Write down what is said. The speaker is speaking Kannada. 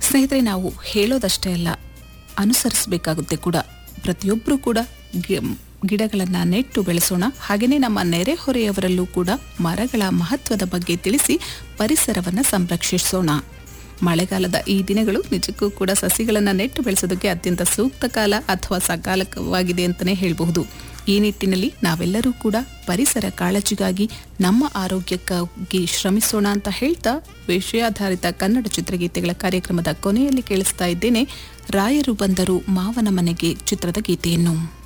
ಸ್ನೇಹಿತರೆ ನಾವು ಹೇಳೋದಷ್ಟೇ ಅಲ್ಲ ಅನುಸರಿಸಬೇಕಾಗುತ್ತೆ ಕೂಡ ಪ್ರತಿಯೊಬ್ಬರೂ ಕೂಡ ಗಿ- ಗಿಡಗಳನ್ನು ನೆಟ್ಟು ಬೆಳೆಸೋಣ ಹಾಗೆಯೇ ನಮ್ಮ ನೆರೆಹೊರೆಯವರಲ್ಲೂ ಕೂಡ ಮರಗಳ ಮಹತ್ವದ ಬಗ್ಗೆ ತಿಳಿಸಿ ಪರಿಸರವನ್ನು ಸಂರಕ್ಷಿಸೋಣ ಮಳೆಗಾಲದ ಈ ದಿನಗಳು ನಿಜಕ್ಕೂ ಕೂಡ ಸಸಿಗಳನ್ನು ನೆಟ್ಟು ಬೆಳೆಸೋದಕ್ಕೆ ಅತ್ಯಂತ ಸೂಕ್ತ ಕಾಲ ಅಥವಾ ಸಕಾಲಕವಾಗಿದೆ ಅಂತಲೇ ಹೇಳಬಹುದು ಈ ನಿಟ್ಟಿನಲ್ಲಿ ನಾವೆಲ್ಲರೂ ಕೂಡ ಪರಿಸರ ಕಾಳಜಿಗಾಗಿ ನಮ್ಮ ಆರೋಗ್ಯಕ್ಕಾಗಿ ಶ್ರಮಿಸೋಣ ಅಂತ ಹೇಳ್ತಾ ವಿಷಯಾಧಾರಿತ ಕನ್ನಡ ಚಿತ್ರಗೀತೆಗಳ ಕಾರ್ಯಕ್ರಮದ ಕೊನೆಯಲ್ಲಿ ಕೇಳಿಸ್ತಾ ಇದ್ದೇನೆ ರಾಯರು ಬಂದರು ಮಾವನ ಮನೆಗೆ ಚಿತ್ರದ ಗೀತೆಯನ್ನು